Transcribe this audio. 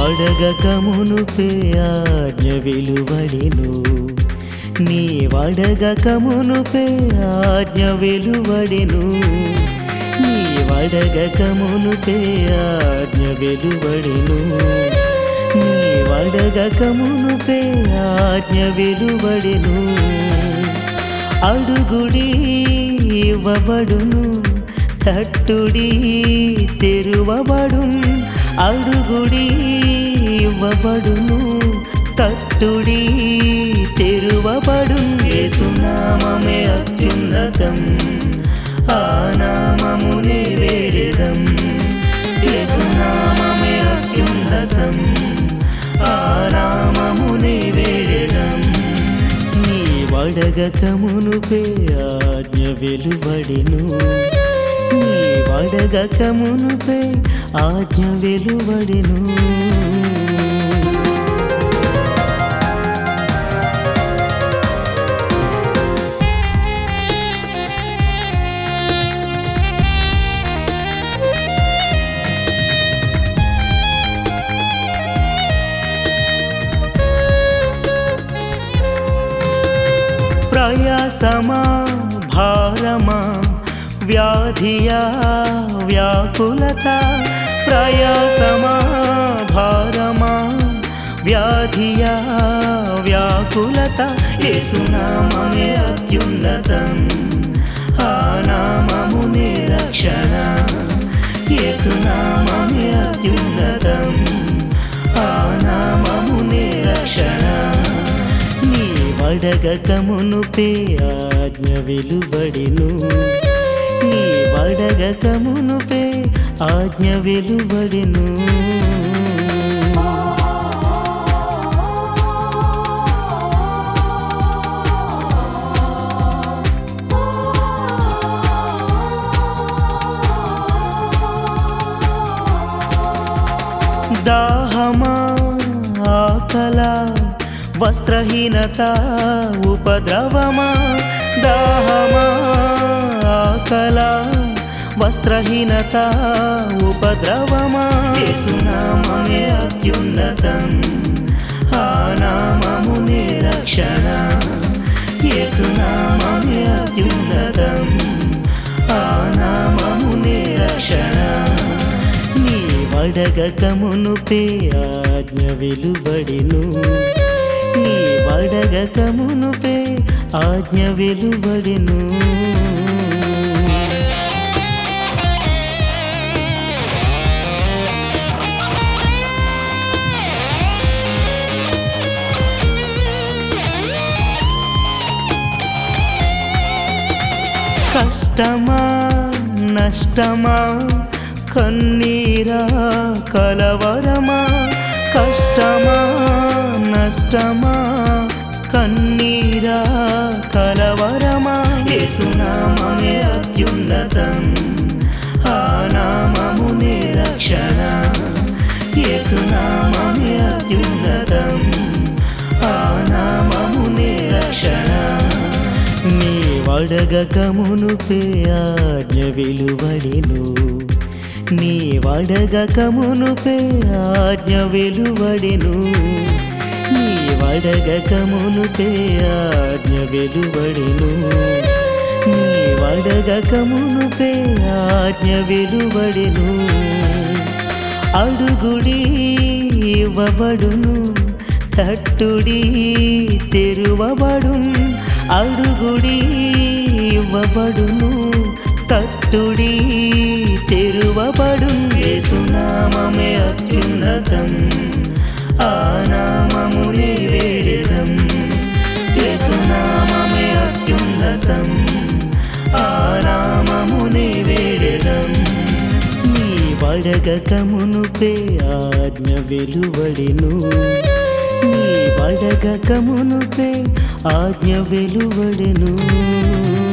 వడగక మునుపే ఆజ్ఞ వెలువడెను నీ వడగక మునుపే ఆజ్ఞ వెలువడెను నీ వడగక మునుపే ఆజ్ఞ వెలువడెను నీ వడగక మునుపే ఆజ్ఞ వెలువడెను అడుగుడి ఇవ్వబడును తట్టుడి తెరువబడును అడుగుడి ఇవ్వబడును తట్టుడి తెరువబడును యేసునామమే అత్యున్నతం ఆ నామమునే వేడెదం యేసునామమే అత్యున్నతం ఆ నామమునే వేడెదం నీ వడగక మునుపే ఆజ్ఞ వెలువడెను నీ వడగక మునుపే ఆజ్ఞ వెలువడెను ప్రయాసమా భారమా వ్యాధియా వ్యాకులత ప్రయాసమా భారమా వ్యాధియా వ్యాకులత యేసునామమే అత్యున్నతం ఆ నామమునే రక్షణ యేసునామమే అత్యున్నతం ఆ నామమునే రక్షణ నీ వడగక మునుపే ఆజ్ఞ వెలువడెను నీ వడగక మునుపే ఆజ్ఞ వెలువడెను దాహమా ఆకల వస్త్రహీనత ఉపద్రవమా దాహమా ఆకల వస్త్రహీనత ఉపద్రవమా యేసునామమే అత్యున్నతం ఆ నామమునే రక్షణ యేసునామమే అత్యున్నతం ఆ నామమునే రక్షణ నీ వడగక మునుపే ఆజ్ఞ వెలువడెను నీ వడగక మునుపే ఆజ్ఞ వెలువడెను కష్టమా నష్టమా కన్నీరా కలవరమా కష్టమా నష్టమా కన్నీరా కలవరమా యేసునామమే అత్యున్నతం ఆ నామమునే రక్షణ యేసునామమే అత్యున్నతం ఆ నామమునే రక్షణ నీ వడగక మునుపే ఆజ్ఞ వెలువడెను నీ వడగక మునుపే ఆజ్ఞ వెలువడెను నీ వడగక మునుపే ఆజ్ఞ వెలువడెను నీ వడగక మునుపే ఆజ్ఞ వెలువడెను అడుగుడి ఇవ్వబడును తట్టుడి తెరువబడును అడుగుడి ఇవ్వబడును తట్టుడి తెరువబడును యేసునామమే అత్యున్నతం ఆ నామమునే వేడెదం యేసునామమే అత్యున్నతం ఆ నామమునే వేడెదం నీ వడగక మునుపే ఆజ్ఞ వెలువడెను నీ వడగక మునుపే ఆజ్ఞ వెలువడెను